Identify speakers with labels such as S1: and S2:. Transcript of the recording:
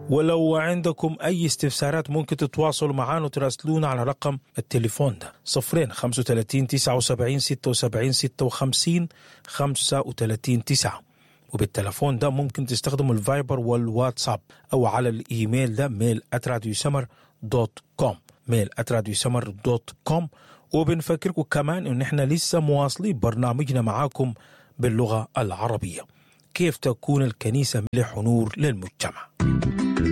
S1: ولو عندكم أي استفسارات ممكن تتواصلوا معنا وتراسلونا على رقم التليفون ده صفرين 35 79 76 56 35 9 وبالتلفون ده ممكن تستخدموا الفايبر والواتساب أو على الإيميل ده ميل @radiosummer دوت كوم ميل @radiosummer دوت كوم وبنفكركم كمان إن إحنا لسه مواصلين برنامجنا معاكم باللغة العربية كيف تكون الكنيسة ملح ونور للمجتمع